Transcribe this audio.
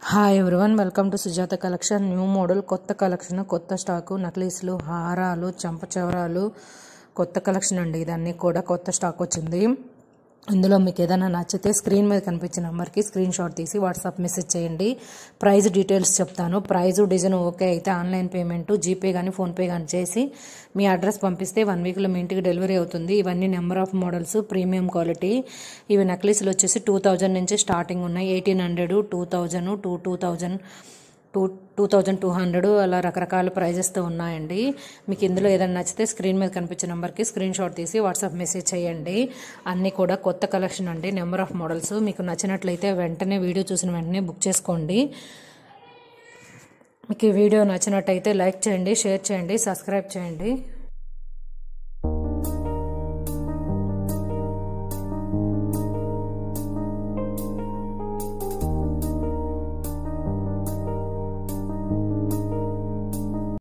hi everyone welcome to Sujatha collection new model కొత్త collection కొత్త stock నక్లీస్లు హారాలు చంపచవరాలు కొత్త కలెక్షన్ అండి ఇదన్నీ కూడా కొత్త స్టాక్ వచ్చింది ఇందులో మీకు ఏదైనా నచ్చితే స్క్రీన్ మీద కనిపించిన నెంబర్కి స్క్రీన్ షాట్ తీసి వాట్సాప్ మెసేజ్ చేయండి ప్రైస్ డీటెయిల్స్ చెప్తాను ప్రైస్ డిజైన్ ఓకే అయితే ఆన్లైన్ పేమెంట్ జీపే కానీ ఫోన్పే కానీ చేసి మీ అడ్రస్ పంపిస్తే వన్ వీక్లో మీ ఇంటికి డెలివరీ అవుతుంది ఇవన్నీ number of models premium quality ఇవి నెక్లెస్లు వచ్చేసి టూ థౌజండ్ నుంచి స్టార్టింగ్ ఉన్నాయి eighteen hundred two thousand two two thousand two two thousand two hundred అలా రకరకాల ప్రైజెస్తో ఉన్నాయండి మీకు ఇందులో ఏదైనా నచ్చితే స్క్రీన్ మీద కనిపించే నెంబర్కి స్క్రీన్ షాట్ తీసి వాట్సాప్ మెసేజ్ చేయండి అన్నీ కూడా కొత్త కలెక్షన్ అండి నెంబర్ ఆఫ్ మోడల్స్ మీకు నచ్చినట్లయితే వెంటనే వీడియో చూసిన వెంటనే బుక్ చేసుకోండి మీకు ఈ వీడియో నచ్చినట్టయితే లైక్ చేయండి షేర్ చేయండి సబ్స్క్రైబ్ చేయండి